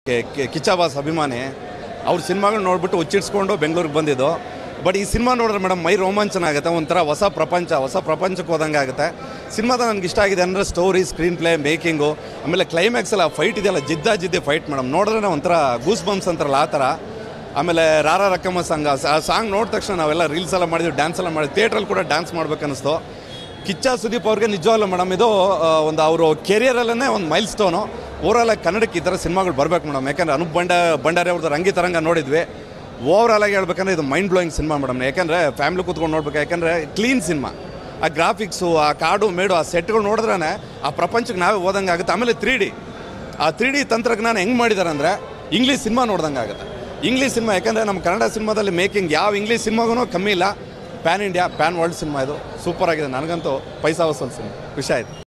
K- K- Kichcha boss ಅಭಿಮಾನಿ ಅವ್ರ ಸಿನಿಮಾಗಳು ನೋಡ್ಬಿಟ್ಟು ಹುಚ್ಚಿಡ್ಸ್ಕೊಂಡು ಬೆಂಗಳೂರಿಗೆ ಬಂದಿದ್ದು ಬಟ್ ಈ ಸಿನಿಮಾ ನೋಡಿದ್ರೆ ಮೇಡಮ್ ಮೈ ರೋಮಾಂಚನ ಆಗುತ್ತೆ ಒಂಥರ ಹೊಸ ಪ್ರಪಂಚ ಹೊಸ ಪ್ರಪಂಚಕ್ಕೆ ಹೋದಂಗೆ ಆಗುತ್ತೆ ಸಿನಿಮಾದ ನನಗೆ ಇಷ್ಟ ಆಗಿದೆ ಅಂದರೆ ಸ್ಟೋರಿ ಸ್ಕ್ರೀನ್ ಪ್ಲೇ ಮೇಕಿಂಗು ಆಮೇಲೆ ಕ್ಲೈಮ್ಯಾಕ್ಸ್ ಎಲ್ಲ ಫೈಟ್ ಇದೆಯಲ್ಲ ಜಿದ್ದ ಜಿದ್ದೆ ಫೈಟ್ ಮೇಡಮ್ ನೋಡಿದ್ರೆ ಒಂಥರ ಗೂಸ್ ಬಂಪ್ಸ್ ಅಂತಾರಲ್ಲ ಆ ಥರ ಆಮೇಲೆ ರಾರ ರಕ್ಕಮ್ಮ ಸಂಘ ಆ ಸಾಂಗ್ ನೋಡಿದ ತಕ್ಷಣ ನಾವೆಲ್ಲ ರೀಲ್ಸ್ ಎಲ್ಲ ಮಾಡಿದ್ವಿ ಡ್ಯಾನ್ಸ್ ಎಲ್ಲ ಮಾಡಿದ್ವಿ ಥಿಯೇಟ್ರಲ್ಲಿ ಕೂಡ ಡ್ಯಾನ್ಸ್ ಮಾಡ್ಬೇಕನ್ನಿಸ್ತು ಕಿಚ್ಚ ಸುದೀಪ್ ಅವ್ರಿಗೆ ನಿಜವಾಗ್ಲೂ ಮೇಡಮ್ ಇದು ಆ, ಒಂದು ಅವರು ಕೆರಿಯರಲ್ಲೇ ಒಂದು ಮೈಲ್ ಸ್ಟೋನು ಓವರಾಲ್ ಆಗಿ ಕನ್ನಡಕ್ಕೆ ಈ ಥರ ಸಿನಿಮಾಗಳು ಬರಬೇಕು ಮೇಡಮ್ ಯಾಕಂದ್ರೆ ಅನುಪ್ ಬಂಡ ಭಂಡಾರಿ ಅವ್ರದ್ದು ರಂಗಿ ತರಂಗ ನೋಡಿದ್ವಿ ಓವರಾಲ್ ಆಗಿ ಹೇಳ್ಬೇಕಂದ್ರೆ ಇದು ಮೈಂಡ್ ಬ್ಲೋಯಿಂಗ್ ಸಿನಿಮಾ ಮೇಡಮ್ ಯಾಕಂದರೆ ಫ್ಯಾಮಿಲಿ ಕೂತ್ಕೊಂಡು ನೋಡ್ಬೇಕು ಯಾಕಂದರೆ ಕ್ಲೀನ್ ಸಿನಿಮಾ ಆ ಗ್ರಾಫಿಕ್ಸು ಆ ಕಾಡು ಮೇಡು ಆ ಸೆಟ್ಗಳು ನೋಡಿದ್ರೇ ಆ ಪ್ರಪಂಚಕ್ಕೆ ನಾವೇ ಓದಂಗೆ ಆಗುತ್ತೆ ಆಮೇಲೆ ತ್ರೀ ಡಿ ಆ ತ್ರೀ ಡಿ ತಂತ್ರಜ್ಞಾನ ಹೆಂಗೆ ಮಾಡಿದ್ದಾರೆ ಅಂದರೆ ಇಂಗ್ಲೀಷ್ ಸಿನಿಮಾ ನೋಡ್ದಂಗೆ ಆಗುತ್ತೆ ಇಂಗ್ಲೀಷ್ ಸಿನಿಮಾ ಯಾಕಂದರೆ ನಮ್ಮ ಕನ್ನಡ ಸಿನಿಮಾದಲ್ಲಿ ಮೇಕಿಂಗ್ ಯಾವ ಇಂಗ್ಲೀಷ್ ಸಿನಿಮಾಗೂ ಕಮ್ಮಿ ಇಲ್ಲ pan India pan world cinema ಇದು ಸೂಪರ್ ಆಗಿದೆ ನನಗಂತೂ ಪೈಸಾ ವಸೂಲ್ ಸಿನಿಮಾ ಖುಷಿ ಆಯ್ತು